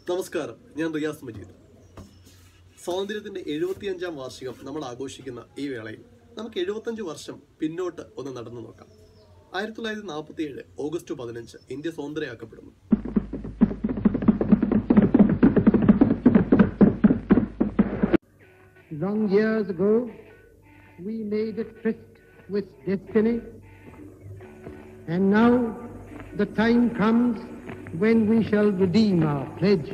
നമസ്കാരം ഞാൻ റിയാസ് മജീദ് സ്വാതന്ത്ര്യത്തിന്റെ എഴുപത്തിയഞ്ചാം വാർഷികം നമ്മൾ ആഘോഷിക്കുന്ന ഈ വേളയിൽ നമുക്ക് എഴുപത്തഞ്ച് വർഷം പിന്നോട്ട് ഒന്ന് നടന്നു നോക്കാം ആയിരത്തി തൊള്ളായിരത്തി നാൽപ്പത്തി ഏഴ് ഓഗസ്റ്റ് പതിനഞ്ച് ഇന്ത്യ സ്വതന്ത്രയാക്കപ്പെടുന്നു Long years ago, we made a tryst with destiny, and now the time comes when we shall redeem our pledge,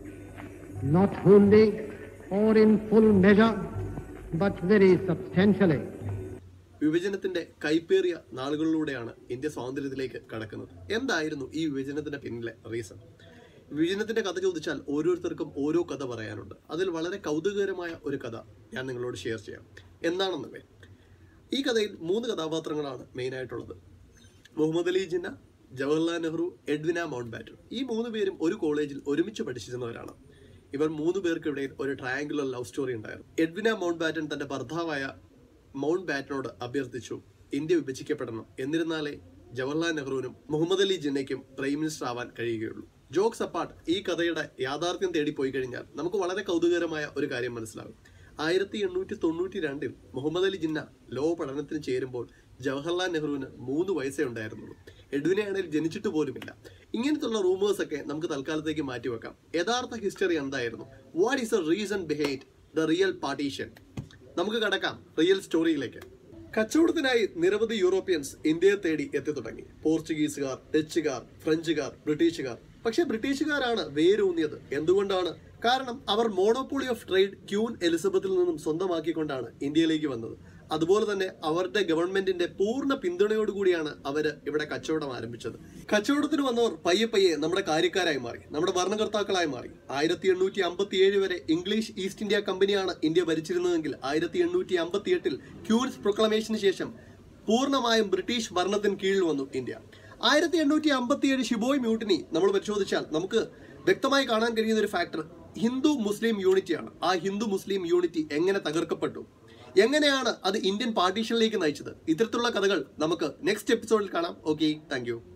not wholly or in full measure, but very substantially. വിഭജനത്തിന്റെ കൈപ്പേറിയ നാളുകളിലൂടെയാണ് India സ്വാതന്ത്ര്യത്തിലേക്ക് കടക്കുന്നത് എന്തായിരുന്നു ഈ വിഭജനത്തിന്റെ പിന്നിലെ reason വിഭജനത്തിന്റെ കഥ ചോദിച്ചാൽ ഓരോരുത്തർക്കും ഓരോ കഥ പറയാനുണ്ട് അതിൽ വളരെ കൗതുകകരമായ ഒരു കഥ ഞാൻ നിങ്ങളോട് ഷെയർ ചെയ്യാം എന്താണെന്നല്ലേ ഈ കഥയിൽ മൂന്ന് കഥാപാത്രങ്ങളാണ് മെയിനായിട്ടുള്ളത് Muhammad Ali Jinnah Jawaharlal Nehru Edwina Mountbatten ഈ മൂന്ന് പേരും ഒരു കോളേജിൽ ഒരുമിച്ച് പഠിച്ചിരുന്നവരാണ് ഇവർ മൂന്ന് പേർക്കിടയിൽ ഒരു ട്രയാങ്കുലർ ലവ് സ്റ്റോറി ഉണ്ടായിരുന്നു എഡ്വിന മൗണ്ട് ബാറ്റൺ തന്റെ ഭർത്താവായ മൗണ്ട് ബാറ്റനോട് അഭ്യർത്ഥിച്ചു ഇന്ത്യ വിഭജിക്കപ്പെടണം എന്നിരുന്നാലേ ജവഹർലാൽ നെഹ്റുവിനും മുഹമ്മദ് അലി ജിന്നയ്ക്കും പ്രൈം മിനിസ്റ്റർ ആവാൻ കഴിയുകയുള്ളൂ ജോക്സ് അപ്പാർട്ട് ഈ കഥയുടെ യാഥാർത്ഥ്യം തേടി പോയി കഴിഞ്ഞാൽ നമുക്ക് വളരെ കൗതുകകരമായ ഒരു കാര്യം മനസ്സിലാകും ആയിരത്തി എണ്ണൂറ്റി തൊണ്ണൂറ്റി രണ്ടിൽ മുഹമ്മദ് അലി ജിന്ന ലോ പഠനത്തിന് ചേരുമ്പോൾ ജവഹർലാൽ നെഹ്റുവിന് മൂന്ന് വയസ്സേ ഉണ്ടായിരുന്നുള്ളൂ എഡ്വിനെയാണെങ്കിൽ ജനിച്ചിട്ട് പോലുമില്ല ഇങ്ങനത്തുള്ള റൂമേഴ്സ് ഒക്കെ നമുക്ക് തൽക്കാലത്തേക്ക് മാറ്റിവെക്കാം യഥാർത്ഥ ഹിസ്റ്ററി എന്തായിരുന്നു what is the reason behind the real partition നമുക്ക് കടക്കാം റിയൽ സ്റ്റോറിയിലേക്ക് കച്ചവടത്തിനായി നിരവധി യൂറോപ്യൻസ് ഇന്ത്യയെ തേടി എത്തി തുടങ്ങി പോർച്ചുഗീസുകാർ ഡച്ചുകാർ ഫ്രഞ്ചുകാർ ബ്രിട്ടീഷുകാർ പക്ഷേ ബ്രിട്ടീഷുകാരാണ് വേരൂന്നിയത് എന്തുകൊണ്ടാണ് കാരണം അവർ മോണോപോളി ഓഫ് ട്രേഡ് ക്യൂൻ എലിസബത്തിൽ നിന്നും സ്വന്തമാക്കിക്കൊണ്ടാണ് ഇന്ത്യയിലേക്ക് വന്നത് അതുപോലെ തന്നെ അവരുടെ ഗവൺമെന്റിന്റെ പൂർണ്ണ പിന്തുണയോടുകൂടിയാണ് അവർ ഇവിടെ കച്ചവടം ആരംഭിച്ചത് കച്ചവടത്തിന് വന്നവർ പയ്യെ പയ്യെ നമ്മുടെ കാര്യക്കാരായി മാറി നമ്മുടെ ഭരണകർത്താക്കളായി മാറി ആയിരത്തി എണ്ണൂറ്റി അമ്പത്തി ഏഴ് വരെ ഇംഗ്ലീഷ് ഈസ്റ്റ് ഇന്ത്യ കമ്പനിയാണ് ഇന്ത്യ ഭരിച്ചിരുന്നതെങ്കിൽ ആയിരത്തി എണ്ണൂറ്റി അമ്പത്തി എട്ടിൽ ക്യൂൻസ് പ്രൊക്ലമേഷന് ശേഷം പൂർണ്ണമായും ബ്രിട്ടീഷ് ഭരണത്തിന് കീഴിൽ വന്നു ഇന്ത്യ ആയിരത്തി എണ്ണൂറ്റി അമ്പത്തി ഏഴ് ഷിബോയ് മ്യൂട്ടിനി നമ്മൾ പരിശോധിച്ചാൽ നമുക്ക് വ്യക്തമായി കാണാൻ കഴിയുന്ന ഒരു ഫാക്ടർ ഹിന്ദു മുസ്ലിം യൂണിറ്റിയാണ് ആ ഹിന്ദു മുസ്ലിം യൂണിറ്റി എങ്ങനെ തകർക്കപ്പെട്ടു എങ്ങനെയാണ് അത് ഇന്ത്യൻ പാർട്ടീഷനിലേക്ക് നയിച്ചത് ഇത്തരത്തിലുള്ള കഥകൾ നമുക്ക് നെക്സ്റ്റ് എപ്പിസോഡിൽ കാണാം ഓക്കെ താങ്ക്